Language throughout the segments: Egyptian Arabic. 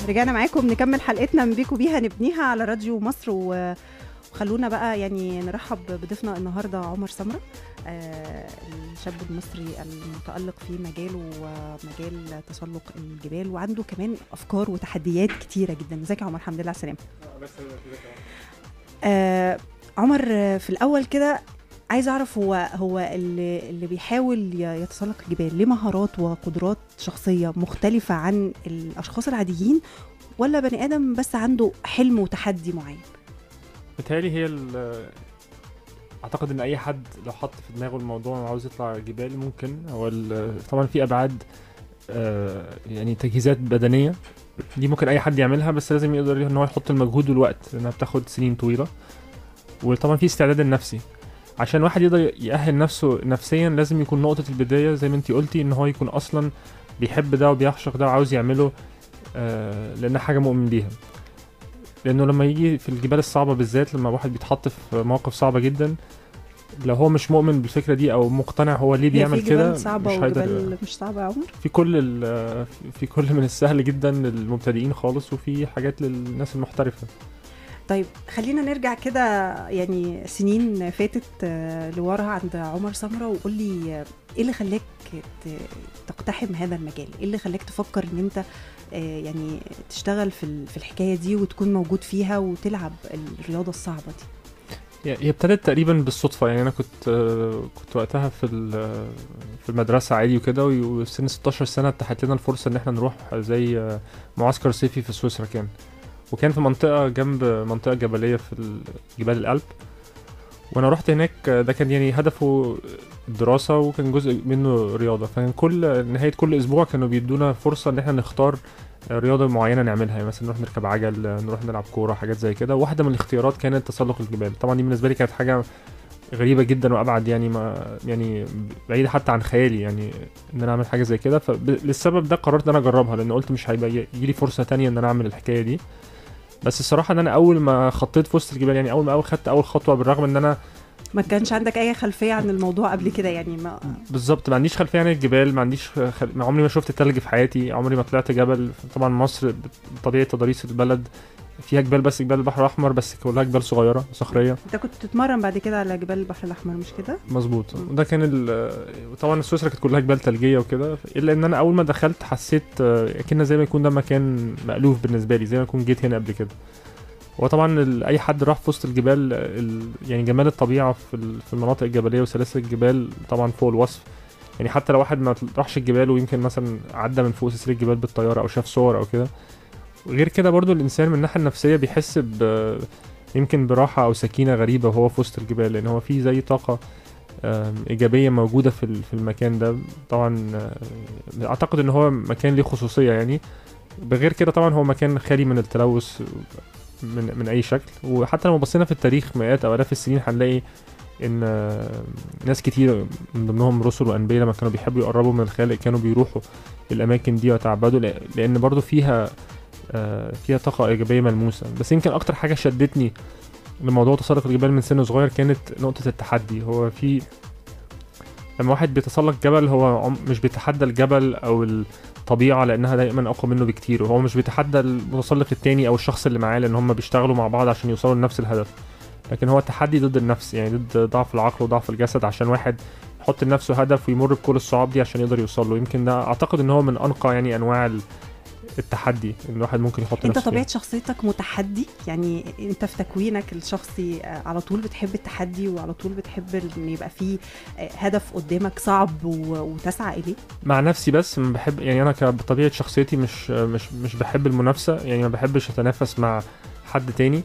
رجعنا معاكم نكمل حلقتنا من بيكو بيها نبنيها على راديو مصر و... وخلونا بقى يعني نرحب بضيفنا النهارده عمر سمره آه الشاب المصري المتالق في مجاله ومجال تسلق الجبال وعنده كمان افكار وتحديات كتيره جدا ازيك يا عمر الحمد لله على السلامه آه عمر في الاول كده عايز اعرف هو هو اللي, اللي بيحاول يتسلق الجبال ليه مهارات وقدرات شخصيه مختلفه عن الاشخاص العاديين ولا بني ادم بس عنده حلم وتحدي معين بتهيألي هي ال- اعتقد ان اي حد لو حط في دماغه الموضوع وعاوز يطلع جبال ممكن هو ال- طبعا في ابعاد آه، يعني تجهيزات بدنيه دي ممكن اي حد يعملها بس لازم يقدر ان هو يحط المجهود والوقت لانها بتاخد سنين طويله وطبعا في استعداد النفسي عشان واحد يقدر يأهل نفسه نفسيا لازم يكون نقطة البداية زي ما انتي قلتي ان هو يكون اصلا بيحب ده وبيعشق ده وعاوز يعمله آه لانها حاجة مؤمن بيها لانه لما يجي في الجبال الصعبة بالذات لما واحد بيتحط في مواقف صعبة جدا لو هو مش مؤمن بالفكرة دي او مقتنع هو ليه هي بيعمل في كده جبال صعبه مش هيقدر وجبال مش صعبه يا عمر في كل ال- في كل من السهل جدا للمبتدئين خالص وفي حاجات للناس المحترفة طيب خلينا نرجع كده يعني سنين فاتت آه، لورا عند عمر سمرة وقول لي آه، ايه اللي خلاك ت- تقتحم هذا المجال ايه اللي خلاك تفكر ان انت آه، يعني تشتغل في ال- في الحكايه دي وتكون موجود فيها وتلعب الرياضه الصعبه دي هي هي ابتدت تقريبا بالصدفة يعني أنا كنت آه، كنت وقتها في ال- في المدرسة عادي وكده وسن 16 سنة اتاحت لنا الفرصة إن احنا نروح زي آه، معسكر صيفي في سويسرا كان وكان في منطقة جنب منطقة جبلية في ال- جبال الألب وأنا رحت هناك آه، ده كان يعني هدفه الدراسة وكان جزء منه رياضة فكان كل نهاية كل أسبوع كانوا بيدونا فرصة إن احنا نختار آه، رياضة معينة نعملها يعني مثلا نروح نركب عجل آه، نروح نلعب كورة حاجات زي كده واحدة من الاختيارات كانت تسلق الجبال طبعا دي بالنسبة لي كانت حاجة غريبة جدا وأبعد يعني ما يعني بعيدة حتى عن خيالي يعني إن أنا أعمل حاجة زي كده فللسبب ده قررت إن أنا أجربها لأن قلت مش هيبقى يجي لي فرصة تانية إن أنا أعمل الحكاية دي بس الصراحة إن أنا أول ما خطيت في وسط الجبال يعني أول ما أول خدت أول خطوة بالرغم إن أنا ما كانش عندك اي خلفيه عن الموضوع قبل كده يعني ما بالظبط ما عنديش خلفيه عن الجبال ما عنديش خل... ما عمري ما شفت تلج في حياتي عمري ما طلعت جبل طبعا مصر بطبيعه تضاريس البلد فيها جبال بس جبال البحر الاحمر بس كلها جبال صغيره صخريه انت كنت تتمرن بعد كده على جبال البحر الاحمر مش كده مظبوط مم. وده كان ال... طبعا سويسرا كانت كلها جبال ثلجيه وكده الا ان انا اول ما دخلت حسيت آه، اكن زي ما يكون ده مكان مألوف بالنسبه لي زي ما اكون جيت هنا قبل كده وطبعا ال- اي حد راح في وسط الجبال ال... يعني جمال الطبيعه في ال- في المناطق الجبليه وسلاسل الجبال طبعا فوق الوصف يعني حتى لو واحد ما راحش الجبال ويمكن مثلا عدى من فوق سلسله الجبال بالطياره او شاف صور او كده غير كده برضو الانسان من الناحيه النفسيه بيحس ب يمكن براحه او سكينه غريبه وهو في وسط الجبال لان هو في زي طاقه آم، ايجابيه موجوده في ال- في المكان ده طبعا آه، اعتقد ان هو مكان ليه خصوصيه يعني بغير كده طبعا هو مكان خالي من التلوث من من اي شكل وحتى لو بصينا في التاريخ مئات او الاف السنين هنلاقي ان آه، ناس كتير من ضمنهم رسل وانبياء لما كانوا بيحبوا يقربوا من الخالق كانوا بيروحوا الاماكن دي ويتعبدوا لأ- لان برضو فيها آه، فيها طاقه ايجابيه ملموسه بس يمكن اكتر حاجه شدتني لموضوع تسلق الجبال من سن صغير كانت نقطه التحدي هو في لما واحد بيتسلق جبل هو عم- مش بيتحدى الجبل او الطبيعه لانها دايما اقوى منه بكتير وهو مش بيتحدى المتسلق التاني او الشخص اللي معاه لان هم بيشتغلوا مع بعض عشان يوصلوا لنفس الهدف لكن هو تحدي ضد النفس يعني ضد ضعف العقل وضعف الجسد عشان واحد يحط لنفسه هدف ويمر بكل الصعاب دي عشان يقدر يوصل له يمكن ده اعتقد ان هو من انقى يعني انواع ال- التحدي ان الواحد ممكن يحط انت نفسه فيه. طبيعه شخصيتك متحدي يعني انت في تكوينك الشخصي آه، على طول بتحب التحدي وعلى طول بتحب ان يبقى فيه آه، هدف قدامك صعب و- وتسعى اليه مع نفسي بس ما بحب يعني انا ك- بطبيعه شخصيتي مش مش مش بحب المنافسه يعني ما بحبش اتنافس مع حد تاني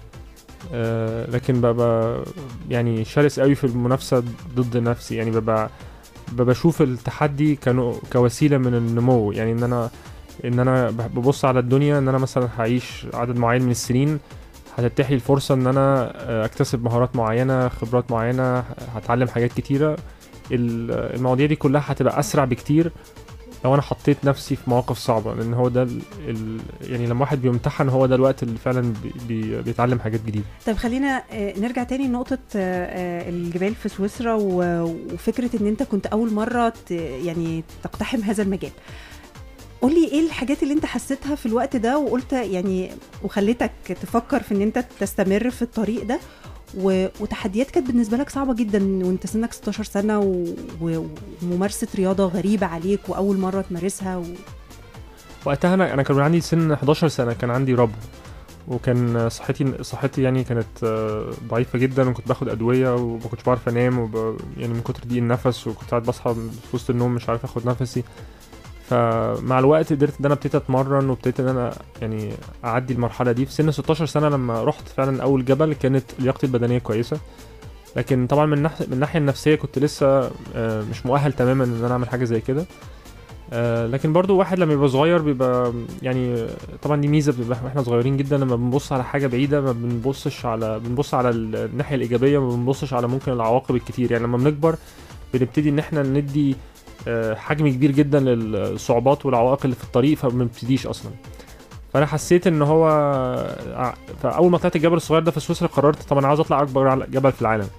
آه لكن ببقى يعني شرس قوي في المنافسه ضد نفسي يعني ببقى ببقى بشوف التحدي كانوا كوسيله من النمو يعني ان انا ان انا بح- ببص على الدنيا ان انا مثلا هعيش عدد معين من السنين هتتيح لي الفرصه ان انا آه، اكتسب مهارات معينه خبرات معينه هتعلم حاجات كتيره ال- المواضيع دي كلها هتبقى اسرع بكتير لو انا حطيت نفسي في مواقف صعبه لان هو ده ال ال يعني لما واحد بيمتحن هو ده الوقت اللي فعلا بي بي بيتعلم حاجات جديده طيب خلينا آه، نرجع تاني لنقطة آه، آه، الجبال في سويسرا و- وفكرة ان انت كنت اول مرة ت- يعني تقتحم هذا المجال قولي ايه الحاجات اللي انت حسيتها في الوقت ده وقلت يعني وخلتك تفكر في ان انت تستمر في الطريق ده و... وتحديات كانت بالنسبه لك صعبه جدا وانت سنك 16 سنه و... و... وممارسه رياضه غريبه عليك واول مره تمارسها و... وقتها انا انا كان عندي سن 11 سنه كان عندي ربو وكان صحتي صحتي يعني كانت آه، ضعيفه جدا وكنت باخد ادويه وما كنتش بعرف انام وب... يعني من كتر ضيق النفس وكنت ساعات بصحى في وسط النوم مش عارف اخد نفسي فمع الوقت قدرت ان انا ابتديت اتمرن وابتديت ان انا يعني اعدي المرحله دي في سن 16 سنه لما رحت فعلا اول جبل كانت لياقتي البدنيه كويسه لكن طبعا من ناحيه من الناحيه النفسيه كنت لسه آه، مش مؤهل تماما ان انا اعمل حاجه زي كده آه، لكن برضو واحد لما يبقى صغير بيبقى يعني طبعا دي ميزه بيبقى احنا صغيرين جدا لما بنبص على حاجه بعيده ما بنبصش على بنبص على الناحيه الايجابيه ما بنبصش على ممكن العواقب الكتير يعني لما بنكبر بنبتدي ان احنا ندي آه، حجم كبير جدا للصعوبات والعوائق اللي في الطريق فما بنبتديش اصلا فانا حسيت ان هو ع- فاول ما طلعت الجبل الصغير ده في سويسرا قررت طبعا عاوز اطلع اكبر جبل في العالم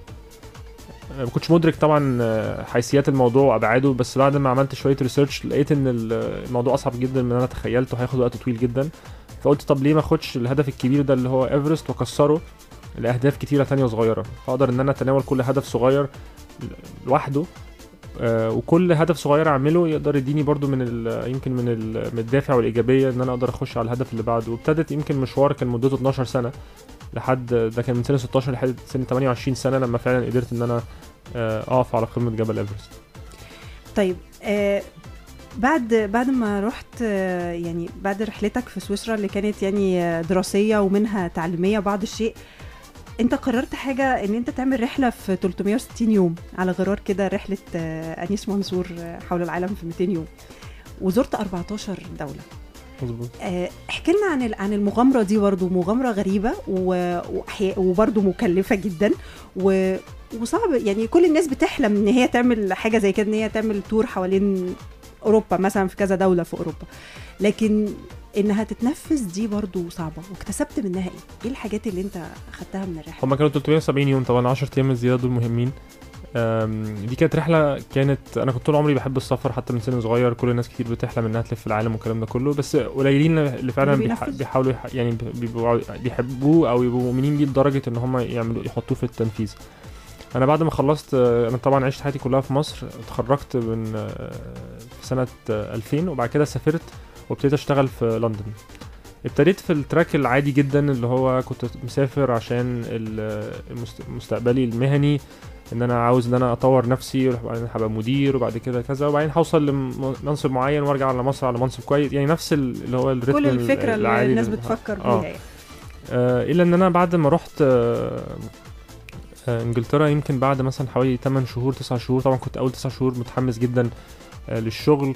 ما كنتش مدرك طبعا آه، حيثيات الموضوع وابعاده بس بعد ما عملت شويه ريسيرش لقيت ان ال- الموضوع اصعب جدا من انا تخيلته هياخد وقت طويل جدا فقلت طب ليه ما اخدش الهدف الكبير ده اللي هو ايفرست واكسره لاهداف كتيره تانية صغيره فاقدر ان انا اتناول كل هدف صغير لوحده آه، وكل هدف صغير اعمله يقدر يديني برضو من ال- يمكن من ال- من الدافع والايجابيه ان انا اقدر اخش على الهدف اللي بعده وابتدت يمكن مشوار كان مدته 12 سنه لحد ده كان من سن 16 لحد سن 28 سنه لما فعلا قدرت ان انا آه، اقف على قمه جبل ايفرست طيب آه بعد بعد ما رحت آه يعني بعد رحلتك في سويسرا اللي كانت يعني آه، دراسيه ومنها تعليميه بعض الشيء انت قررت حاجه ان انت تعمل رحله في 360 يوم على غرار كده رحله آه انيس منصور آه، حول العالم في 200 يوم وزرت 14 دوله مظبوط آه، احكي لنا عن ال- عن المغامره دي برضو مغامره غريبه و- وأحيا- وبرضو مكلفه جدا و وصعب يعني كل الناس بتحلم ان هي تعمل حاجه زي كده ان هي تعمل تور حوالين اوروبا مثلا في كذا دوله في اوروبا لكن انها تتنفذ دي برضو صعبه واكتسبت منها ايه ايه الحاجات اللي انت اخدتها من الرحله هما كانوا 370 يوم طبعا 10 ايام الزياده دول مهمين أم، دي كانت رحله كانت انا كنت طول عمري بحب السفر حتى من سن صغير كل الناس كتير بتحلم انها تلف العالم والكلام ده كله بس قليلين اللي فعلا اللي بيح- بينفذوا. بيحاولوا يح... يعني بيبقوا بيحبوه او يبقوا مؤمنين بيه لدرجه ان هم يعملوا يحطوه في التنفيذ انا بعد ما خلصت آه، انا طبعا عشت حياتي كلها في مصر اتخرجت من آه، في سنه آه، 2000 وبعد كده سافرت وابتديت اشتغل في لندن ابتديت في التراك العادي جدا اللي هو كنت مسافر عشان ال- المست- مستقبلي المهني ان انا عاوز ان انا اطور نفسي وبعدين هبقى مدير وبعد كده كذا وبعدين هوصل لمنصب معين وارجع على مصر على منصب كويس يعني نفس ال- اللي هو الريتم كل الفكره اللي العادي الناس اللي- بتفكر آه. بيها يعني. آه، الا ان انا بعد ما رحت آه، آه، انجلترا يمكن بعد مثلا حوالي 8 شهور 9 شهور طبعا كنت اول 9 شهور متحمس جدا آه، للشغل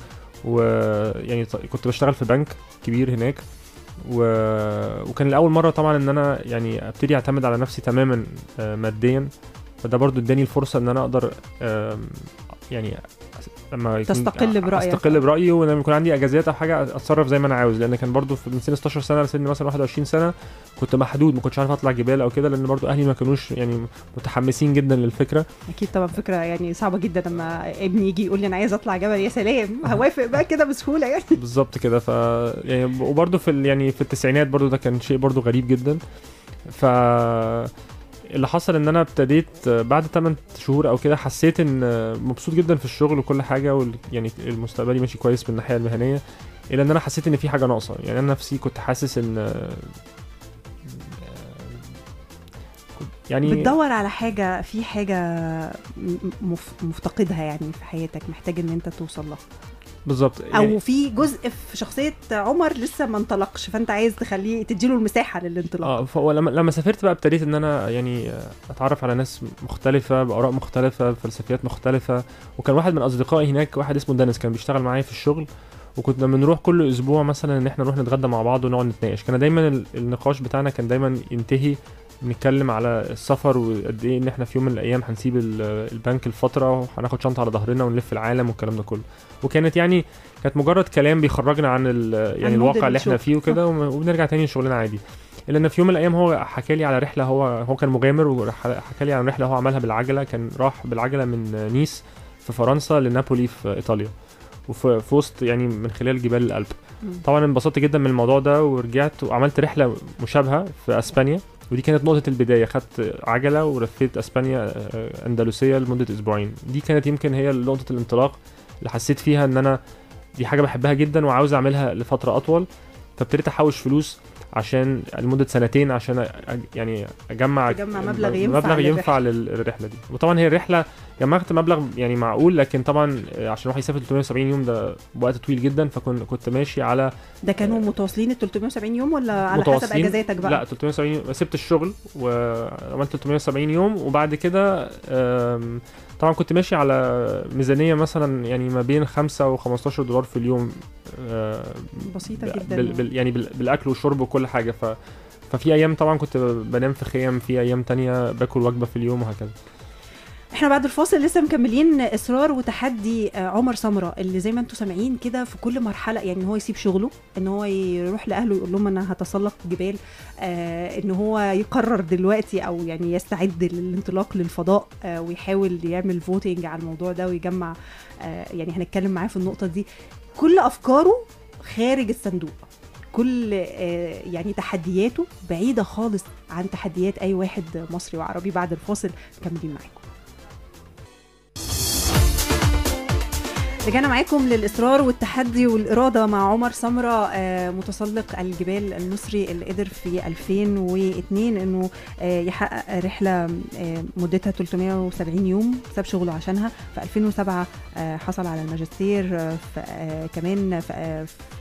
ويعني ط- كنت بشتغل في بنك كبير هناك و... وكان لاول مره طبعا ان انا يعني ابتدي اعتمد على نفسي تماما آه، ماديا فده برضو اداني الفرصه ان انا اقدر آم، يعني أس- لما يكون- تستقل برأيك. استقل برايي ولما يكون عندي اجازات او حاجه اتصرف زي ما انا عاوز لان كان برضو في من سن 16 سنه لسن مثلا 21 سنه كنت محدود ما كنتش عارف اطلع جبال او كده لان برضو اهلي ما كانوش يعني متحمسين جدا للفكره اكيد طبعا فكره يعني صعبه جدا لما ابني يجي يقول لي انا عايز اطلع جبل يا سلام هوافق بقى كده بسهوله يعني بالظبط كده ف يعني وبرضه في ال... يعني في التسعينات برضه ده كان شيء برضه غريب جدا ف اللي حصل ان انا ابتديت بعد 8 شهور او كده حسيت ان مبسوط جدا في الشغل وكل حاجه وال... يعني المستقبلي ماشي كويس من الناحيه المهنيه الا ان انا حسيت ان في حاجه ناقصه يعني انا نفسي كنت حاسس ان يعني بتدور على حاجه في حاجه م- مف- مفتقدها يعني في حياتك محتاج ان انت توصل لها بالظبط او يعني في جزء في شخصيه عمر لسه ما انطلقش فانت عايز تخليه تديله المساحه للانطلاق اه فلما لما سافرت بقى ابتديت ان انا يعني اتعرف على ناس مختلفه باراء مختلفه بفلسفيات مختلفه وكان واحد من اصدقائي هناك واحد اسمه دانيس كان بيشتغل معايا في الشغل وكنا بنروح كل اسبوع مثلا ان احنا نروح نتغدى مع بعض ونقعد نتناقش كان دايما ال- النقاش بتاعنا كان دايما ينتهي بنتكلم على السفر وقد ايه ان احنا في يوم من الايام هنسيب ال- البنك لفتره وهناخد شنطه على ظهرنا ونلف العالم والكلام ده كله وكانت يعني كانت مجرد كلام بيخرجنا عن ال- يعني عن مود الواقع اللي احنا الشغل. فيه وكده وم- وبنرجع تاني لشغلنا عادي الا ان في يوم من الايام هو حكى لي على رحله هو هو كان مغامر وحكى لي عن رحله هو عملها بالعجله كان راح بالعجله من نيس في فرنسا لنابولي في ايطاليا وفي في وسط يعني من خلال جبال الألب مم. طبعا انبسطت جدا من الموضوع ده ورجعت وعملت رحله مشابهه في اسبانيا ودي كانت نقطة البداية خدت عجلة ولفيت اسبانيا آه، اندلسية لمدة اسبوعين دي كانت يمكن هي نقطة الانطلاق اللي حسيت فيها ان انا دي حاجة بحبها جدا وعاوز اعملها لفترة اطول فابتديت احوش فلوس عشان لمدة سنتين عشان أج- يعني اجمع تجمع مبلغ ينفع مبلغ للرحلة. ينفع لل- للرحلة دي وطبعا هي الرحلة جمعت مبلغ يعني معقول لكن طبعا آه، عشان واحد يسافر 370 يوم ده وقت طويل جدا فكنت كنت ماشي على ده كانوا متواصلين ال 370 يوم ولا على حسب متواصلين. اجازاتك بقى لا 370 يوم سبت الشغل وعملت 370 يوم وبعد كده آم، طبعا كنت ماشي على ميزانيه مثلا يعني ما بين 5 و15 دولار في اليوم آه، بسيطه ب- جدا بال بال يعني بال بالاكل والشرب وكل حاجه ف ففي ايام طبعا كنت بنام في خيم في ايام تانية باكل وجبه في اليوم وهكذا احنا بعد الفاصل لسه مكملين اصرار وتحدي آه، عمر سمره اللي زي ما انتم سامعين كده في كل مرحله يعني ان هو يسيب شغله ان هو يروح لاهله يقول لهم انا هتسلق جبال آه ان هو يقرر دلوقتي او يعني يستعد للانطلاق للفضاء آه ويحاول يعمل فوتنج على الموضوع ده ويجمع آه يعني هنتكلم معاه في النقطه دي كل افكاره خارج الصندوق كل آه يعني تحدياته بعيده خالص عن تحديات اي واحد مصري وعربي بعد الفاصل مكملين معاكم رجعنا معاكم للاصرار والتحدي والاراده مع عمر سمره آه، متسلق الجبال المصري اللي قدر في 2002 انه آه، يحقق رحله آه، مدتها 370 يوم ساب شغله عشانها في 2007 آه، حصل على الماجستير آه، في آه، كمان في آه، في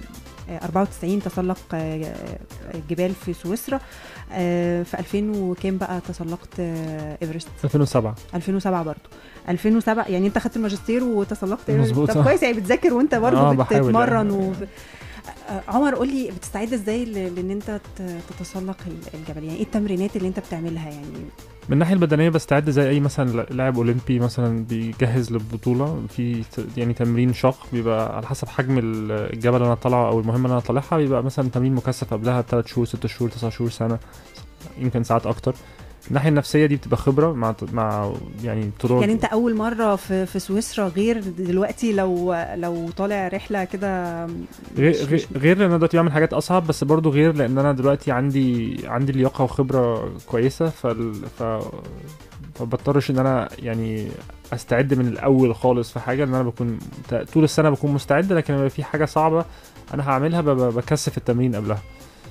آه، 94 تسلق آه، جبال في سويسرا آه، في 2000 وكام بقى تسلقت آه، ايفرست 2007 2007 برضو 2007 يعني انت خدت الماجستير وتسلقت مظبوط، طب آه. كويس يعني بتذاكر وانت برضو آه، بحاول بتتمرن يعني. و... آه، عمر قول لي بتستعد ازاي ل- لان انت ت- تتسلق ال- الجبل يعني ايه التمرينات اللي انت بتعملها يعني من الناحيه البدنيه بستعد زي اي مثلا لاعب اولمبي مثلا بيجهز للبطوله في ت- يعني تمرين شاق بيبقى على حسب حجم ال- الجبل اللي انا طالعه او المهمه اللي انا طالعها بيبقى مثلا تمرين مكثف قبلها بثلاث شهور ست شهور تسع شهور سنه يمكن ساعات اكتر الناحيه النفسيه دي بتبقى خبره مع مع يعني طرق يعني انت اول مره في في سويسرا غير دلوقتي لو لو طالع رحله كده غير مش- غير, مش- غير لان انا دلوقتي بعمل حاجات اصعب بس برضو غير لان انا دلوقتي عندي عندي لياقه وخبره كويسه فال ف فبضطرش ان انا يعني استعد من الاول خالص في حاجه ان انا بكون ت- طول السنه بكون مستعد لكن لما في حاجه صعبه انا هعملها ب- ب- بكثف التمرين قبلها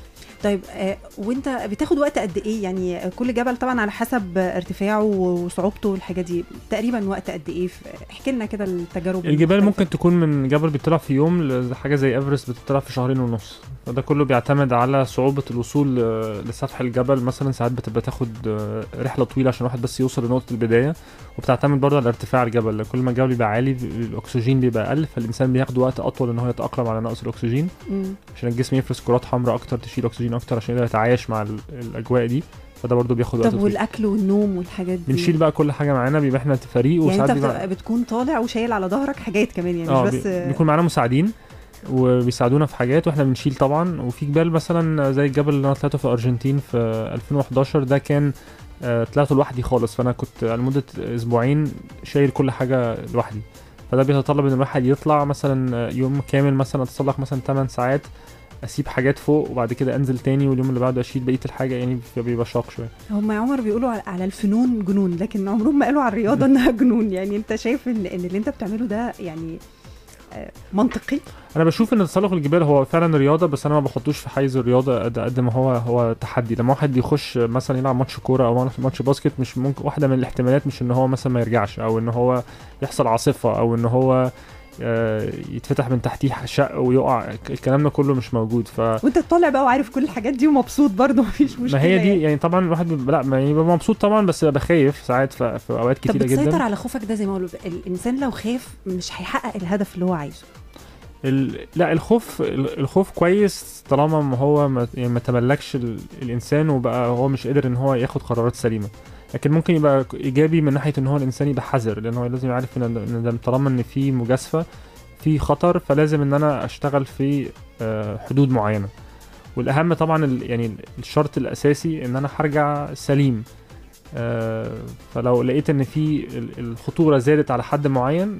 طيب آه، وانت بتاخد وقت قد ايه يعني كل جبل طبعا على حسب ارتفاعه وصعوبته والحاجات دي تقريبا وقت قد ايه في- احكي لنا كده التجارب الجبال المختلفة. ممكن تكون من جبل بيطلع في يوم لحاجه زي ايفرست بتطلع في شهرين ونص فده كله بيعتمد على صعوبه الوصول آه، لسفح الجبل مثلا ساعات بتبقى تاخد آه، رحله طويله عشان الواحد بس يوصل لنقطه البدايه وبتعتمد برضه على ارتفاع الجبل لأن كل ما الجبل بيبقى عالي بي- الاكسجين بيبقى اقل فالانسان بياخد وقت اطول ان هو يتاقلم على نقص الاكسجين مم. عشان الجسم يفرز كرات حمراء اكتر تشيل اكسجين اكتر عشان يقدر يتعايش مع ال- الاجواء دي فده برضه بياخد وقت طب طويل والاكل والنوم والحاجات دي بنشيل بقى كل حاجه معانا بيبقى احنا فريق يعني وساعات انت بيبقى بتبقى بتكون طالع وشايل على ظهرك حاجات كمان يعني اه مش بي- بس بيكون معانا مساعدين وبيساعدونا في حاجات واحنا بنشيل طبعا وفي جبال مثلا زي الجبل اللي انا طلعته في الارجنتين في 2011 ده كان آه، طلعته لوحدي خالص فانا كنت لمده اسبوعين شايل كل حاجه لوحدي فده بيتطلب ان الواحد يطلع مثلا آه، يوم كامل مثلا اتسلق مثلا 8 ساعات اسيب حاجات فوق وبعد كده انزل تاني واليوم اللي بعده اشيل بقيه الحاجه يعني بيبقى شاق شويه هم يا عمر بيقولوا على- على الفنون جنون لكن عمرهم ما قالوا على الرياضه انها جنون يعني انت شايف ان ان اللي انت بتعمله ده يعني آه، منطقي انا بشوف ان تسلق الجبال هو فعلا رياضه بس انا ما بحطوش في حيز الرياضه قد قد ما هو هو تحدي لما واحد يخش مثلا يلعب ماتش كوره او ماتش باسكت مش ممكن واحده من الاحتمالات مش ان هو مثلا ما يرجعش او ان هو يحصل عاصفه او ان هو آه، يتفتح من تحتيه شق ويقع الكلام ده كله مش موجود ف وانت طالع بقى وعارف كل الحاجات دي ومبسوط برضه مفيش مشكله ما هي دي يعني. يعني طبعا الواحد بيبقى لا ما يبقى مبسوط طبعا بس ببقى خايف ساعات في, في اوقات طب كتيره بتسيطر جدا على خوفك ده زي ما قالوا الانسان لو خاف مش هيحقق الهدف اللي هو عايزه ال... لا الخوف ال- الخوف كويس طالما ما هو ما, يعني ما تملكش ال... الانسان وبقى هو مش قادر ان هو ياخد قرارات سليمه لكن ممكن يبقى ك- ايجابي من ناحيه ان هو الانسان يبقى حذر لان هو لازم يعرف ان إن ده طالما ان في مجازفه في خطر فلازم ان انا اشتغل في آه، حدود معينه والاهم طبعا ال... يعني الشرط الاساسي ان انا هرجع سليم آه، فلو لقيت ان في ال- الخطوره زادت على حد معين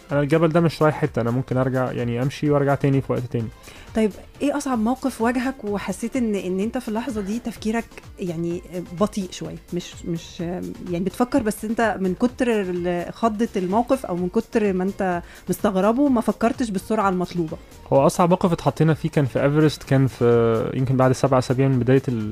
انا الجبل ده مش رايح حته انا ممكن ارجع يعني امشي وارجع تاني في وقت تاني طيب ايه اصعب موقف واجهك وحسيت ان ان انت في اللحظه دي تفكيرك يعني بطيء شويه مش مش يعني بتفكر بس انت من كتر ال- خضه الموقف او من كتر ما انت مستغربه ما فكرتش بالسرعه المطلوبه هو اصعب موقف اتحطينا فيه كان في ايفرست كان في يمكن بعد سبع اسابيع من بدايه ال-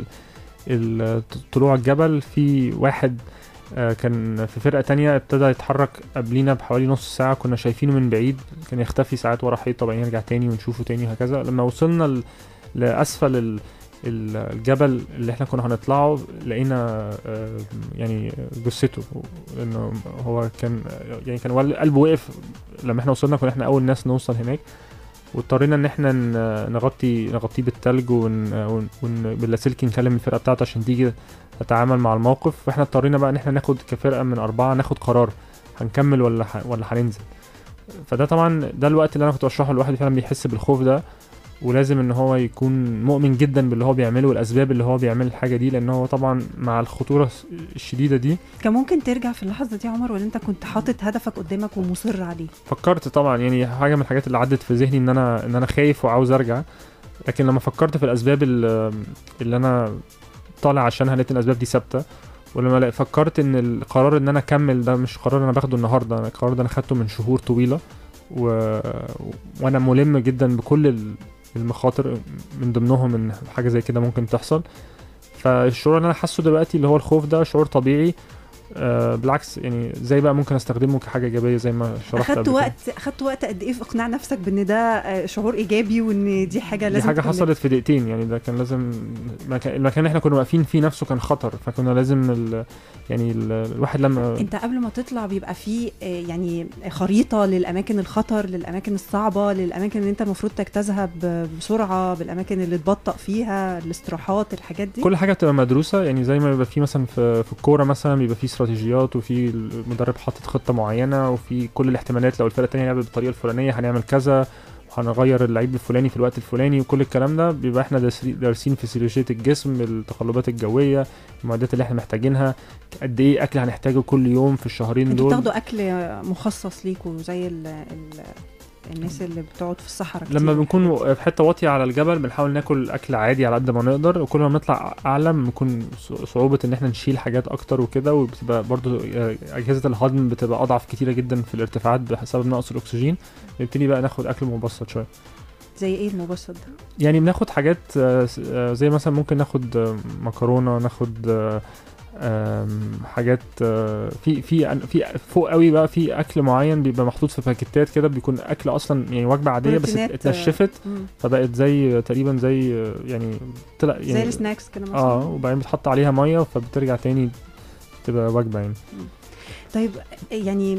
ال- طلوع الجبل في واحد آه، كان في فرقه تانية ابتدى يتحرك قبلينا بحوالي نص ساعه كنا شايفينه من بعيد كان يختفي ساعات ورا حيط طبعا يرجع تاني ونشوفه تاني وهكذا لما وصلنا ل- لاسفل ال- ال- الجبل اللي احنا كنا هنطلعه لقينا آه، يعني جثته انه هو كان يعني كان ول- قلبه وقف لما احنا وصلنا كنا احنا اول ناس نوصل هناك واضطرينا ان احنا ن- نغطي نغطيه بالتلج ون, ون, ون باللاسلكي نكلم الفرقه بتاعته عشان تيجي تتعامل مع الموقف فاحنا اضطرينا بقى ان احنا ناخد كفرقه من اربعه ناخد قرار هنكمل ولا ح... ولا هننزل فده طبعا ده الوقت اللي انا كنت بشرحه الواحد فعلا بيحس بالخوف ده ولازم ان هو يكون مؤمن جدا باللي هو بيعمله والاسباب اللي هو بيعمل الحاجه دي لان هو طبعا مع الخطوره الشديده دي كان ممكن ترجع في اللحظه دي يا عمر ولا انت كنت حاطط هدفك قدامك ومصر عليه فكرت طبعا يعني حاجه من الحاجات اللي عدت في ذهني ان انا ان انا خايف وعاوز ارجع لكن لما فكرت في الاسباب اللي, اللي انا طالع عشانها لقيت إن الاسباب دي ثابته ولما لقيت- فكرت ان القرار ان انا اكمل ده مش قرار انا باخده النهارده أنا القرار ده انا خدته من شهور طويله و... وانا ملم جدا بكل ال- المخاطر من ضمنهم ان حاجه زي كده ممكن تحصل فالشعور اللي انا حاسه دلوقتي اللي هو الخوف ده شعور طبيعي آه بالعكس يعني زي بقى ممكن استخدمه كحاجه ايجابيه زي ما شرحت اخدت قبل كده. وقت اخدت وقت قد ايه في اقناع نفسك بان ده آه، شعور ايجابي وان دي حاجه دي لازم حاجه تكمل. حصلت في دقيقتين يعني ده كان لازم المكان, المكان اللي احنا كنا واقفين فيه نفسه كان خطر فكنا لازم ال... يعني ال... الواحد لما انت قبل ما تطلع بيبقى فيه آه، يعني خريطه للاماكن الخطر للاماكن الصعبه للاماكن اللي انت المفروض تجتازها ب- بسرعه بالاماكن اللي تبطأ فيها الاستراحات الحاجات دي كل حاجه بتبقى مدروسه يعني زي ما بيبقى في مثلا في, في الكوره مثلا بيبقى في استراتيجيات وفي المدرب حاطط خطه معينه وفي كل الاحتمالات لو الفرقه التانيه لعبت بالطريقه الفلانيه هنعمل كذا وهنغير اللعيب الفلاني في الوقت الفلاني وكل الكلام ده بيبقى احنا دارسي- دارسين فسيولوجيه الجسم التقلبات الجويه المعدات اللي احنا محتاجينها قد ايه اكل هنحتاجه كل يوم في الشهرين انتوا دول بتاخدوا اكل مخصص ليكوا زي ال ال الناس اللي بتقعد في الصحراء كتير لما بنكون والحاجات في حته واطيه على الجبل بنحاول ناكل اكل عادي على قد ما نقدر وكل ما بنطلع اعلى بنكون ص- صعوبه ان احنا نشيل حاجات اكتر وكده وبتبقى برضو آه، اجهزه الهضم بتبقى اضعف كتيره جدا في الارتفاعات بسبب نقص الاكسجين نبتدي بقى ناخد اكل مبسط شويه دي. زي ايه المبسط ده يعني بناخد حاجات آه، س- آه، زي مثلا ممكن ناخد آه، مكرونه ناخد آه، آم، حاجات آه، في في في فوق قوي بقى في اكل معين بيبقى محطوط في باكيتات كده بيكون اكل اصلا يعني وجبه عاديه بس بروتينات، اتنشفت مم. فبقت زي تقريبا زي يعني طلع زي يعني السناكس كده مثلا اه وبعدين بتحط عليها ميه فبترجع تاني تبقى وجبه يعني طيب يعني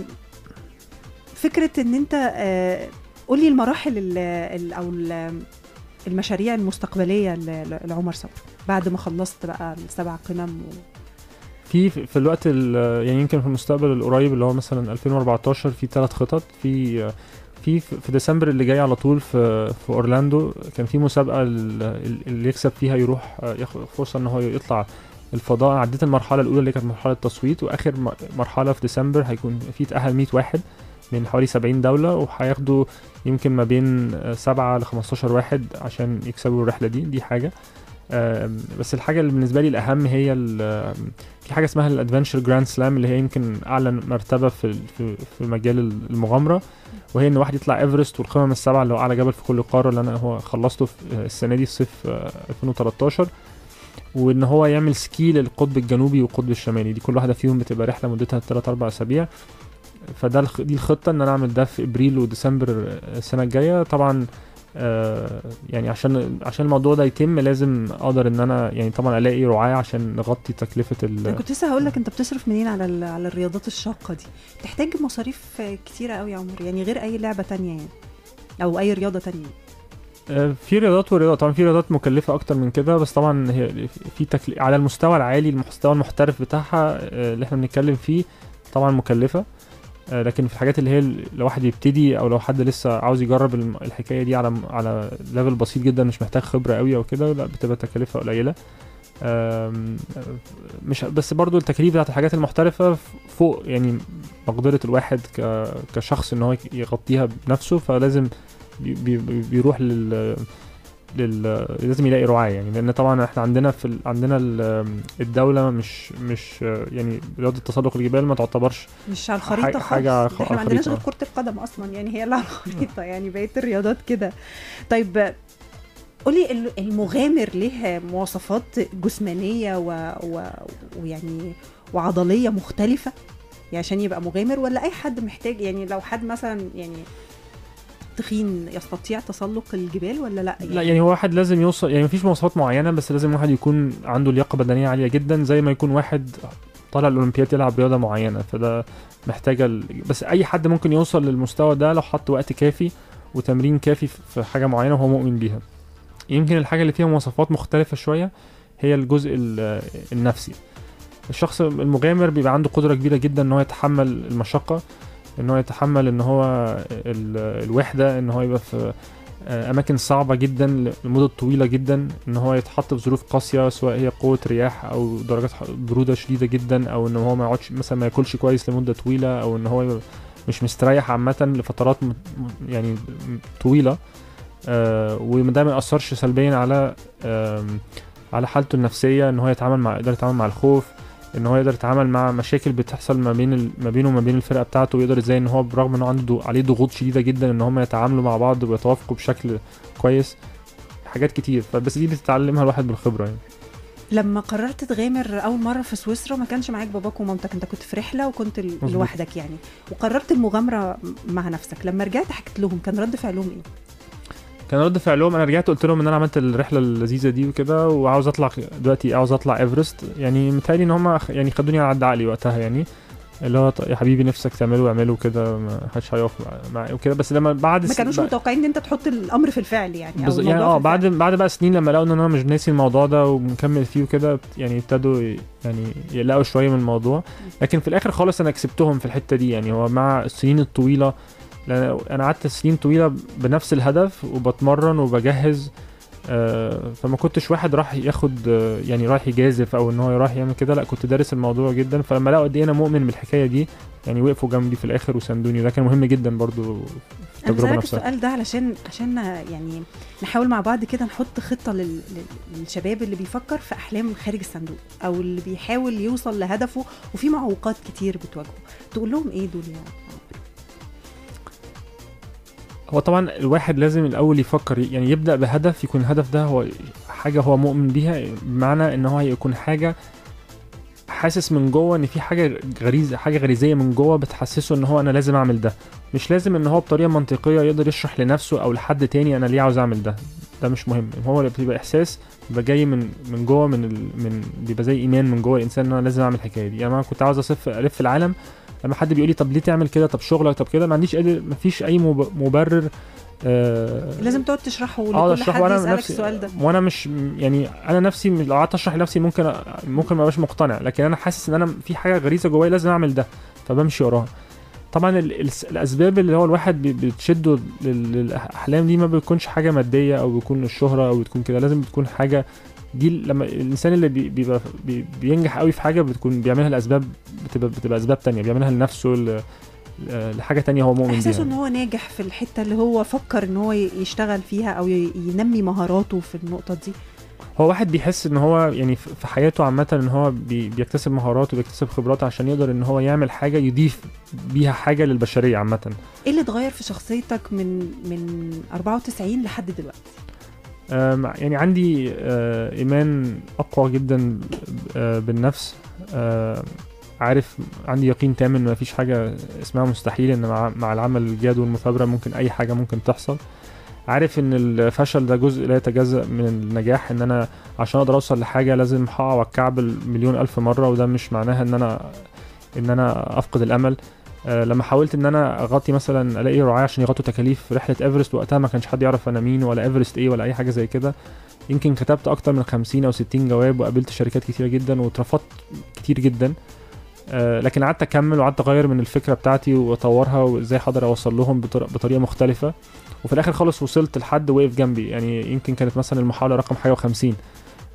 فكره ان انت آه، قولي المراحل ال ال او ال- المشاريع المستقبليه ل- ل- لعمر صبري بعد ما خلصت بقى السبع قمم و... في في الوقت ال- يعني يمكن في المستقبل القريب اللي هو مثلا 2014 في ثلاث خطط في في في ديسمبر اللي جاي على طول في في اورلاندو كان في مسابقه ال- اللي يكسب فيها يروح آه، ياخد فرصه ان هو يطلع الفضاء عديت المرحله الاولى اللي كانت مرحله تصويت واخر م- مرحله في ديسمبر هيكون في تاهل 100 واحد من حوالي 70 دوله وهياخدوا يمكن ما بين آه، 7 ل 15 واحد عشان يكسبوا الرحله دي دي حاجه آم، بس الحاجه اللي بالنسبه لي الاهم هي ال- في حاجه اسمها الادفنشر جراند سلام اللي هي يمكن اعلى مرتبه في في في مجال المغامره وهي ان واحد يطلع ايفرست والقمم السبعه اللي هو اعلى جبل في كل قاره اللي انا هو خلصته في السنه دي في صيف آه، 2013 وان هو يعمل سكي للقطب الجنوبي والقطب الشمالي دي كل واحده فيهم بتبقى رحله مدتها 3 4 اسابيع فده الخ- دي الخطه ان انا اعمل ده في ابريل وديسمبر السنه الجايه طبعا آه، يعني عشان عشان الموضوع ده يتم لازم اقدر ان انا يعني طبعا الاقي رعاة عشان نغطي تكلفه ال انا كنت لسه هقول لك انت بتصرف منين على ال- على الرياضات الشاقه دي تحتاج مصاريف كتيره قوي يا عمر يعني غير اي لعبه تانية يعني او اي رياضه تانية آه، في رياضات ورياضات طبعا في رياضات مكلفه اكتر من كده بس طبعا هي في تكل... على المستوى العالي المستوى المحترف بتاعها آه، اللي احنا بنتكلم فيه طبعا مكلفه آه، لكن في الحاجات اللي هي ال- لو واحد يبتدي او لو حد لسه عاوز يجرب الم- الحكايه دي على على ليفل بسيط جدا مش محتاج خبره قوي او كده لا بتبقى تكلفه قليله آم، مش بس برضو التكاليف بتاعت الحاجات المحترفة فوق يعني مقدرة الواحد ك... كشخص ان هو يغطيها بنفسه فلازم بي... بي... بيروح لل لل... لازم يلاقي رعاية يعني لان طبعا احنا عندنا في ال... عندنا ال... الدولة مش مش يعني رياضة تسلق الجبال ما تعتبرش مش على الخريطه حاجة- حاجة خالص على احنا ما عندناش غير الخريطة. كره القدم اصلا يعني هي اللي على الخريطه يعني بقيه الرياضات كده طيب قولي ال- المغامر ليه مواصفات جسمانيه و... و... ويعني وعضليه مختلفه يعني عشان يبقى مغامر ولا اي حد محتاج يعني لو حد مثلا يعني تخين يستطيع تسلق الجبال ولا لا لا يعني هو واحد لازم يوصل يعني مفيش مواصفات معينة بس لازم واحد يكون عنده لياقة بدنية عالية جدا زي ما يكون واحد طالع الأولمبياد يلعب رياضة معينة فده محتاجة ال... بس أي حد ممكن يوصل للمستوى ده لو حط وقت كافي وتمرين كافي في حاجة معينة وهو مؤمن بيها يمكن الحاجة اللي فيها مواصفات مختلفة شوية هي الجزء ال- النفسي الشخص المغامر بيبقى عنده قدرة كبيرة جدا ان هو يتحمل المشقة ان هو يتحمل ان هو ال- الوحدة ان هو يبقى في آه، اماكن صعبه جدا لمدة طويله جدا ان هو يتحط في ظروف قاسيه سواء هي قوه رياح او درجات ح- بروده شديده جدا او ان هو ما يقعدش مثلا ما ياكلش كويس لمده طويله او ان هو يبقى مش مستريح عامه لفترات م- م- يعني م- طويله آه وده ما ياثرش سلبيا على آم، على حالته النفسيه ان هو يتعامل مع يقدر يتعامل مع الخوف ان هو يقدر يتعامل مع مشاكل بتحصل ما بين ال... ما بينه وما بين الفرقه بتاعته ويقدر ازاي ان هو برغم ان هو عنده ضغ- عليه ضغوط شديده جدا ان هم يتعاملوا مع بعض ويتوافقوا بشكل كويس حاجات كتير فبس دي بتتعلمها الواحد بالخبره يعني لما قررت تغامر اول مره في سويسرا ما كانش معاك باباك ومامتك انت كنت في رحله وكنت ال- مظبوط. لوحدك يعني وقررت المغامره مع نفسك لما رجعت حكيت لهم كان رد فعلهم ايه كان رد فعلهم انا رجعت قلت لهم ان انا عملت الرحله اللذيذه دي وكده وعاوز اطلع دلوقتي عاوز اطلع ايفرست يعني متهيألي ان هم يعني خدوني على قد عقلي وقتها يعني اللي هو ط- يا حبيبي نفسك تعمله اعمله كده ما حدش هيقف مع- معايا وكده بس لما بعد ما الس- كانوش بقى- متوقعين ان انت تحط الامر في الفعل يعني بز... او يعني الموضوع اه في بعد الفعل. بعد بقى سنين لما لقوا ان انا مش ناسي الموضوع ده ومكمل فيه وكده يعني ابتدوا ي- يعني يقلقوا شويه من الموضوع لكن في الاخر خالص انا كسبتهم في الحته دي يعني هو مع السنين الطويله لأن انا قعدت سنين طويله بنفس الهدف وبتمرن وبجهز آه، فما كنتش واحد راح ياخد آه، يعني رايح يجازف او ان هو راح يعمل كده لا كنت دارس الموضوع جدا فلما لقوا قد ايه انا مؤمن بالحكايه دي يعني وقفوا جنبي في الاخر وساندوني وده كان مهم جدا برضو في انا التجربه بسألك نفسها السؤال ده علشان عشان يعني نحاول مع بعض كده نحط خطه لل... لل- للشباب اللي بيفكر في احلام خارج الصندوق او اللي بيحاول يوصل لهدفه وفي معوقات كتير بتواجهه تقول لهم ايه دول يا هو طبعا الواحد لازم الاول يفكر يعني يبدا بهدف يكون الهدف ده هو حاجه هو مؤمن بيها بمعنى ان هو يكون حاجه حاسس من جوه ان في حاجه غريزه حاجه غريزيه من جوه بتحسسه ان هو انا لازم اعمل ده مش لازم ان هو بطريقه منطقيه يقدر يشرح لنفسه او لحد تاني انا ليه عاوز اعمل ده ده مش مهم هو بيبقى احساس بيبقى جاي من من جوه من ال... من بيبقى زي ايمان من جوه الانسان ان انا لازم اعمل الحكايه دي يعني انا كنت عاوز اصف الف العالم لما حد بيقول لي طب ليه تعمل كده طب شغلك طب كده ما عنديش قادر ما فيش اي مب- مبرر آه لازم تقعد تشرحه اه لكل اشرح حد وانا يسالك نفسي السؤال ده وانا مش يعني انا نفسي لو قعدت اشرح لنفسي ممكن ممكن ما ابقاش مقتنع لكن انا حاسس ان انا في حاجه غريزه جوايا لازم اعمل ده فبمشي وراها طبعا ال- ال- الاسباب اللي هو الواحد بي- بتشده لل- للاحلام دي ما بتكونش حاجه ماديه او بيكون الشهره او بتكون كده لازم بتكون حاجه دي لما الانسان اللي بي- بيبقى بي- بينجح قوي في حاجه بتكون بيعملها لاسباب بتبقى بتبقى اسباب تانية بيعملها لنفسه ل- لحاجه تانية هو مؤمن احساسه ان بيها هو ناجح في الحته اللي هو فكر ان هو ي- يشتغل فيها او ي- ينمي مهاراته في النقطه دي هو واحد بيحس ان هو يعني في في حياته عامة ان هو بي بيكتسب مهارات وبيكتسب خبرات عشان يقدر ان هو يعمل حاجة يضيف بيها حاجة للبشرية عامة ايه اللي اتغير في شخصيتك من من 94 لحد دلوقتي آم، يعني عندي آه، ايمان اقوى جدا آه، بالنفس آه، عارف عندي يقين تام ان مفيش حاجة اسمها مستحيل ان مع, مع العمل الجاد والمثابرة ممكن اي حاجة ممكن تحصل عارف ان الفشل ده جزء لا يتجزأ من النجاح ان انا عشان اقدر اوصل لحاجة لازم هقع واتكعبل مليون الف مرة وده مش معناها ان انا ان انا افقد الامل آه، لما حاولت ان انا اغطي مثلا الاقي رعاة عشان يغطوا تكاليف رحله ايفرست وقتها ما كانش حد يعرف انا مين ولا ايفرست ايه ولا اي حاجه زي كده يمكن كتبت اكتر من 50 او 60 جواب وقابلت شركات كتيره جدا واترفضت كتير جدا آه، لكن قعدت اكمل وقعدت اغير من الفكره بتاعتي واطورها وازاي هقدر اوصل لهم بطر- بطريقه مختلفه وفي الاخر خالص وصلت لحد وقف جنبي يعني يمكن كانت مثلا المحاوله رقم حاجه و50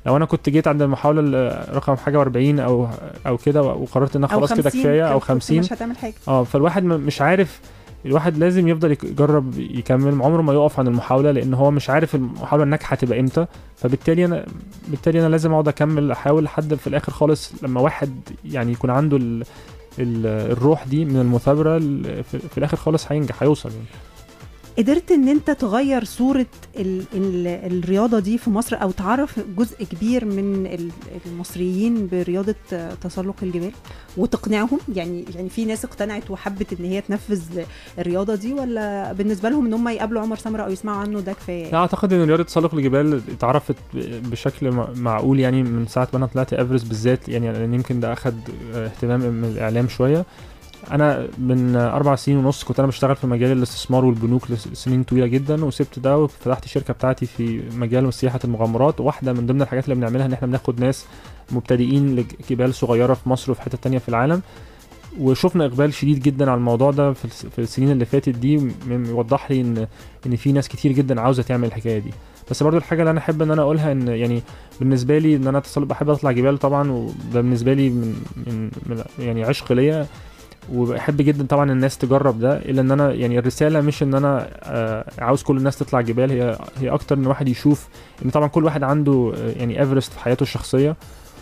لو انا كنت جيت عند المحاوله ال- رقم حاجه و40 او او كده وقررت ان أنا او خلاص كده 50 كفايه او كنت 50 مش هتعمل حاجه اه فالواحد م- مش عارف الواحد لازم يفضل يك- يجرب يكمل عمره ما يقف عن المحاوله لان هو مش عارف المحاوله الناجحه هتبقى امتى فبالتالي انا بالتالي انا لازم اقعد اكمل احاول لحد في الاخر خالص لما واحد يعني يكون عنده ال ال الروح دي من المثابره ال- في, في الاخر خالص هينجح هيوصل يعني. قدرت ان انت تغير صورة ال ال الرياضة دي في مصر او تعرف جزء كبير من ال- المصريين برياضة آه، تسلق الجبال وتقنعهم يعني يعني في ناس اقتنعت وحبت ان هي تنفذ الرياضة دي ولا بالنسبة لهم ان هم يقابلوا عمر سمرة او يسمعوا عنه ده كفاية لا اعتقد ان رياضه تسلق الجبال اتعرفت ب- بشكل م- معقول يعني من ساعه ما انا طلعت ايفرست بالذات يعني لان يمكن ده اخد اه، اهتمام من الاعلام شويه انا من اربع سنين ونص كنت انا بشتغل في مجال الاستثمار والبنوك لسنين طويله جدا وسبت ده وفتحت الشركه بتاعتي في مجال سياحه المغامرات واحده من ضمن الحاجات اللي بنعملها ان احنا بناخد ناس مبتدئين لجبال صغيره في مصر وفي حته تانية في العالم وشفنا اقبال شديد جدا على الموضوع ده في الس- في السنين اللي فاتت دي م- يوضح لي ان ان في ناس كتير جدا عاوزه تعمل الحكايه دي بس برضو الحاجه اللي انا احب ان انا اقولها ان يعني بالنسبه لي ان انا أتصل بحب اطلع جبال طبعا وده بالنسبه لي من من, من يعني عشق ليا وبحب جدا طبعا الناس تجرب ده الا ان انا يعني الرساله مش ان انا آه، عاوز كل الناس تطلع جبال هي هي اكتر ان واحد يشوف ان طبعا كل واحد عنده آه، يعني ايفرست في حياته الشخصيه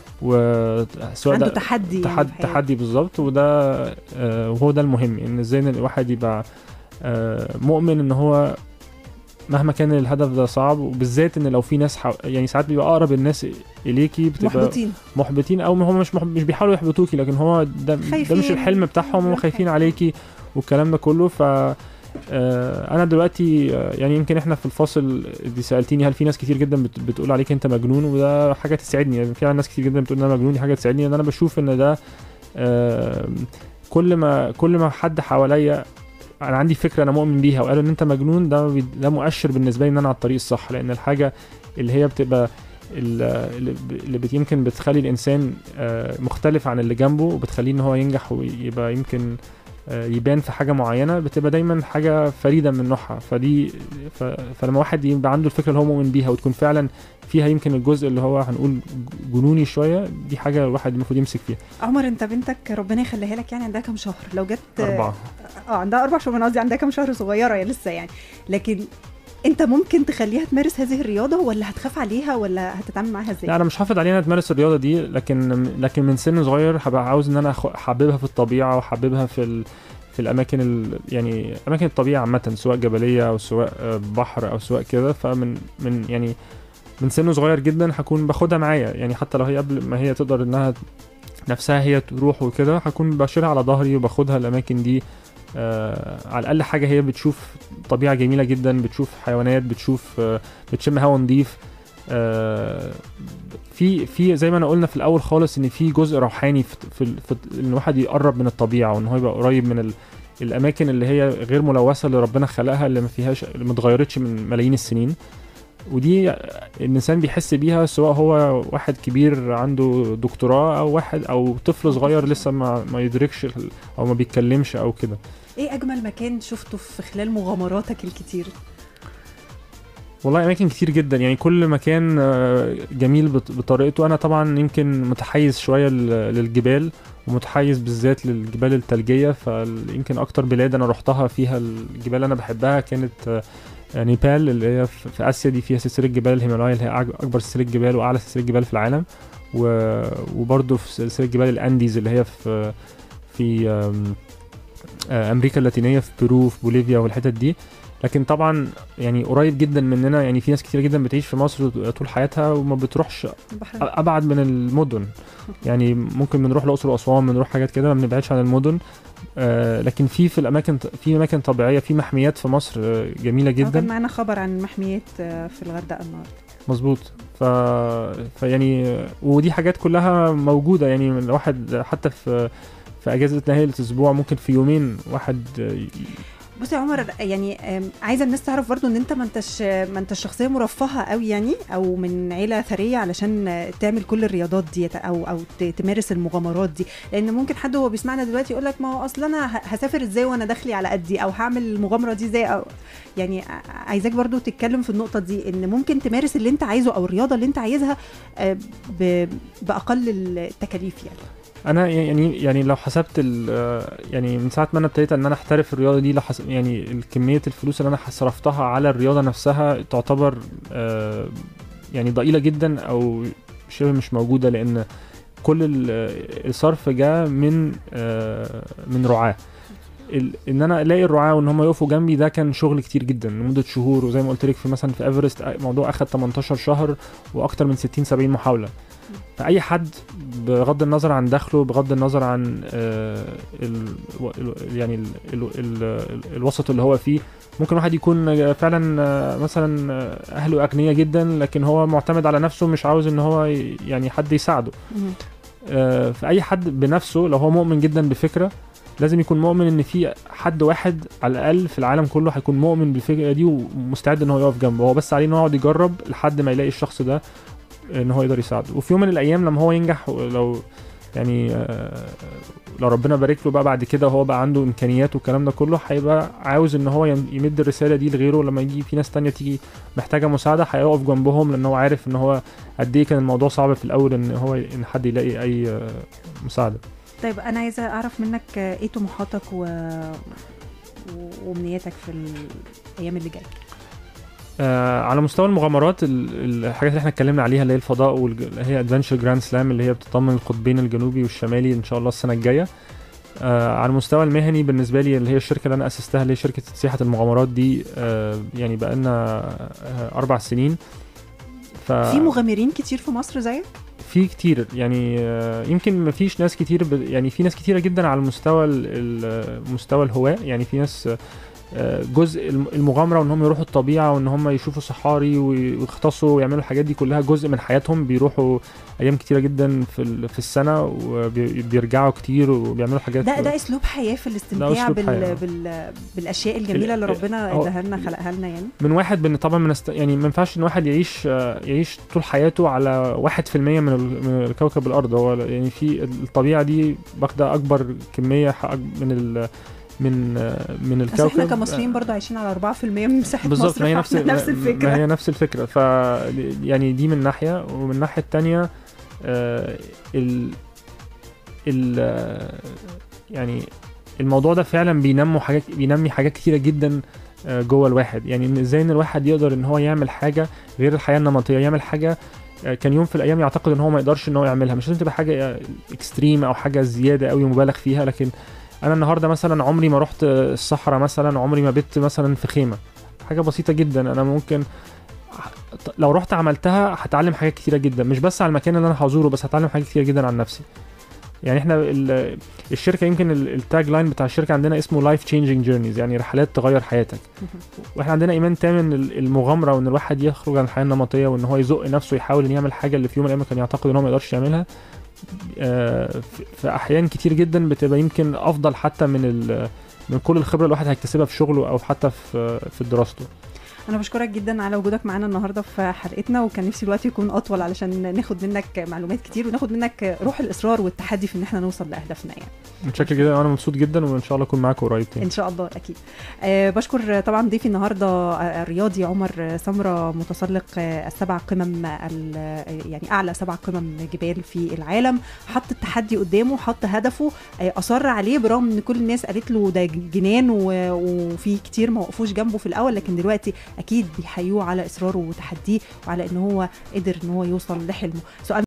وسواء عنده ده تحدي يعني تحدي في حياته. تحدي بالظبط وده آه، وهو ده المهم ان ازاي ان الواحد يبقى آه، مؤمن ان هو مهما كان الهدف ده صعب وبالذات ان لو في ناس حو... يعني ساعات بيبقى اقرب الناس اليكي بتبقى محبطين محبطين او هم مش محب... مش بيحاولوا يحبطوكي لكن هو ده ده مش خايفين. الحلم بتاعهم هم خايفين عليكي والكلام ده كله ف آه، انا دلوقتي آه، يعني يمكن احنا في الفاصل دي سالتيني هل في ناس كتير جدا بت- بتقول عليك انت مجنون وده حاجه تسعدني يعني في ناس كتير جدا بتقول ان انا مجنون دي حاجه تسعدني ان انا بشوف ان ده آه، كل ما كل ما حد حواليا انا عندي فكره انا مؤمن بيها وقالوا ان انت مجنون ده بي- ده مؤشر بالنسبه لي ان انا على الطريق الصح لان الحاجه اللي هي بتبقى ال- اللي ب- اللي بت يمكن بتخلي الانسان آه، مختلف عن اللي جنبه وبتخليه ان هو ينجح ويبقى يمكن آه، يبان في حاجه معينه بتبقى دايما حاجه فريده من نوعها فدي ف... فلما واحد يبقى عنده الفكره اللي هو مؤمن بيها وتكون فعلا فيها يمكن الجزء اللي هو هنقول جنوني شويه دي حاجه الواحد المفروض يمسك فيها عمر انت بنتك ربنا يخليها لك يعني عندها كام شهر لو جت اربعه اه عندها اربع شهور انا قصدي عندها كام شهر صغيره يا لسه يعني لكن انت ممكن تخليها تمارس هذه الرياضه ولا هتخاف عليها ولا هتتعامل معاها ازاي لا انا مش هحافظ عليها انها تمارس الرياضه دي لكن لكن من سن صغير هبقى عاوز ان انا أخ- احببها في الطبيعه واحببها في ال... في الاماكن ال... يعني اماكن الطبيعه عامه سواء جبليه او سواء آه، بحر او سواء كده فمن من يعني من سن صغير جدا هكون باخدها معايا يعني حتى لو هي قبل ما هي تقدر انها نفسها هي تروح وكده هكون بشيلها على ظهري وباخدها الاماكن دي آه على الاقل حاجه هي بتشوف طبيعه جميله جدا بتشوف حيوانات بتشوف آه بتشم هواء نظيف آه في في زي ما انا قلنا في الاول خالص ان في جزء روحاني في, في, في ان الواحد يقرب من الطبيعه وان هو يبقى قريب من ال الاماكن اللي هي غير ملوثه اللي ربنا خلقها اللي ما فيهاش اللي ما اتغيرتش من ملايين السنين ودي الانسان بيحس بيها سواء هو واحد كبير عنده دكتوراه او واحد او طفل صغير لسه ما ما يدركش ال- او ما بيتكلمش او كده ايه اجمل مكان شفته في خلال مغامراتك الكتير والله اماكن كتير جدا يعني كل مكان آه، جميل بط- بطريقته انا طبعا يمكن متحيز شويه لل- للجبال ومتحيز بالذات للجبال الثلجيه فيمكن اكتر بلاد انا رحتها فيها الجبال اللي انا بحبها كانت آه، نيبال اللي هي في في اسيا دي فيها سلسله جبال الهيمالايا اللي هي أعج- اكبر سلسله جبال واعلى سلسله جبال في العالم و... وبرضه في سلسله جبال الانديز اللي هي في في آم، آه، امريكا اللاتينيه في بيرو في بوليفيا والحتت دي لكن طبعا يعني قريب جدا مننا يعني في ناس كتير جدا بتعيش في مصر طول حياتها وما بتروحش البحر ابعد من المدن يعني ممكن بنروح الاقصر واسوان بنروح حاجات كده ما بنبعدش عن المدن آه لكن في في الاماكن في اماكن طبيعيه في محميات في مصر آه، جميله آه، كان جدا معانا خبر عن محميات آه، في الغردقه النهارده مظبوط ف... فيعني ودي حاجات كلها موجوده يعني من الواحد حتى في في اجازه نهايه الاسبوع ممكن في يومين واحد ي- بصي يا عمر يعني آم، عايزه الناس تعرف برضو ان انت ما انتش ما انتش شخصيه مرفهه قوي يعني او من عيله ثريه علشان آه، تعمل كل الرياضات دي او او ت- تمارس المغامرات دي لان ممكن حد هو بيسمعنا دلوقتي يقول لك ما هو اصل انا ه- هسافر ازاي وانا داخلي على قدي او هعمل المغامره دي ازاي او يعني ع- عايزاك برضو تتكلم في النقطه دي ان ممكن تمارس اللي انت عايزه او الرياضه اللي انت عايزها آه، ب- باقل التكاليف يعني انا يعني يعني لو حسبت ال- يعني من ساعه ما انا ابتديت ان انا احترف الرياضه دي لو حسب يعني كميه الفلوس اللي انا صرفتها على الرياضه نفسها تعتبر آه، يعني ضئيله جدا او شبه مش موجوده لان كل ال- الصرف جاء من آه، من رعاه ال- ان انا الاقي الرعاه وان هم يقفوا جنبي ده كان شغل كتير جدا لمده شهور وزي ما قلت لك في مثلا في ايفرست الموضوع اخد 18 شهر واكتر من 60 70 محاوله فاي حد بغض النظر عن دخله بغض النظر عن آه، ال ال- يعني ال ال ال الوسط اللي هو فيه ممكن واحد يكون فعلا آه، مثلا آه، اهله اغنياء جدا لكن هو معتمد على نفسه مش عاوز ان هو ي- يعني حد يساعده آه، فاي حد بنفسه لو هو مؤمن جدا بفكره لازم يكون مؤمن ان في حد واحد على الاقل في العالم كله هيكون مؤمن بالفكره دي ومستعد ان هو يقف جنبه هو بس عليه انه يقعد يجرب لحد ما يلاقي الشخص ده ان هو يقدر يساعده وفي يوم من الايام لما هو ينجح لو يعني آه، لو ربنا بارك له بقى بعد كده وهو بقى عنده امكانيات والكلام ده كله هيبقى عاوز ان هو ين- يمد الرساله دي لغيره لما يجي في ناس تانية تيجي محتاجه مساعده هيقف جنبهم لان هو عارف ان هو قد ايه كان الموضوع صعب في الاول ان هو ان حد يلاقي اي آه، مساعده طيب انا عايزه اعرف منك آه، ايه طموحاتك و... و- وامنياتك في الايام اللي جايه آه على مستوى المغامرات ال- الحاجات اللي احنا اتكلمنا عليها اللي هي الفضاء واللي هي ادفنشر جراند سلام اللي هي بتضمن القطبين الجنوبي والشمالي ان شاء الله السنه الجايه آه على المستوى المهني بالنسبه لي اللي هي الشركه اللي انا اسستها اللي هي شركه سياحه المغامرات دي آه يعني بقالنا آه اربع سنين ف في مغامرين كتير في مصر زيك في كتير يعني آه، يمكن ما فيش ناس كتير ب... يعني في ناس كتيره جدا على المستوى ال- ال- مستوى الهواة يعني في ناس آه، جزء الم- المغامره وان هم يروحوا الطبيعه وان هم يشوفوا صحاري وي- ويغطسوا ويعملوا الحاجات دي كلها جزء من حياتهم بيروحوا ايام كتيره جدا في ال- في السنه وبيرجعوا كتير وبيعملوا حاجات ده ده اسلوب حياه في الاستمتاع أسلوب بال... حياة. بال... بالاشياء الجميله اللي ال- ربنا هو- اداها لنا خلقها لنا يعني من واحد بن طبعا من است... يعني ما ينفعش ان واحد يعيش آه، يعيش طول حياته على واحد في المية من, ال... من كوكب الارض هو يعني في الطبيعه دي واخده اكبر كميه ح- من ال... من آه، من بس الكوكب احنا كمصريين برضو عايشين على 4% من مساحه بالظبط مصر ما هي نفس فإحنا نفس ما الفكره هي نفس الفكره ف يعني دي من ناحيه ومن الناحيه التانية آه، ال ال آه، يعني الموضوع ده فعلا بينمو حاجات بينمي حاجات كتيره جدا آه، جوه الواحد يعني ان ازاي ان الواحد يقدر ان هو يعمل حاجه غير الحياه النمطيه يعمل حاجه آه، كان يوم في الايام يعتقد ان هو ما يقدرش ان هو يعملها مش لازم تبقى حاجه اكستريم او حاجه زياده قوي مبالغ فيها لكن انا النهارده مثلا عمري ما رحت الصحراء مثلا عمري ما بت مثلا في خيمه حاجه بسيطه جدا انا ممكن لو رحت عملتها هتعلم حاجات كتيره جدا مش بس على المكان اللي انا هزوره بس هتعلم حاجات كتيره جدا عن نفسي يعني احنا ال- الشركه يمكن ال- التاج لاين بتاع الشركه عندنا اسمه لايف تشينجينج جيرنيز يعني رحلات تغير حياتك واحنا عندنا ايمان تام ان ال- المغامره وان الواحد يخرج عن الحياه النمطيه وان هو يزق نفسه يحاول ان يعمل حاجه اللي في يوم من الايام كان يعتقد ان هو ما يقدرش يعملها آه، في- في احيان كتير جدا بتبقى يمكن افضل حتى من ال- من كل الخبره الواحد هيكتسبها في شغله او حتى في في دراسته انا بشكرك جدا على وجودك معانا النهارده في حلقتنا وكان نفسي الوقت يكون اطول علشان ناخد منك معلومات كتير وناخد منك روح الاصرار والتحدي في ان احنا نوصل لاهدافنا يعني متشكر جدا وانا مبسوط جدا وان شاء الله اكون معاكم قريب تاني ان شاء الله اكيد أه بشكر طبعا ضيفي النهارده آه، الرياضي عمر سمره متسلق آه، السبع قمم ال- آه، يعني اعلى سبع قمم جبال في العالم حط التحدي قدامه حط هدفه آه، اصر عليه برغم ان كل الناس قالت له ده جنان و- وفي كتير ما وقفوش جنبه في الاول لكن دلوقتي اكيد بيحيوه على اصراره وتحديه وعلى ان هو قدر ان هو يوصل لحلمه سؤال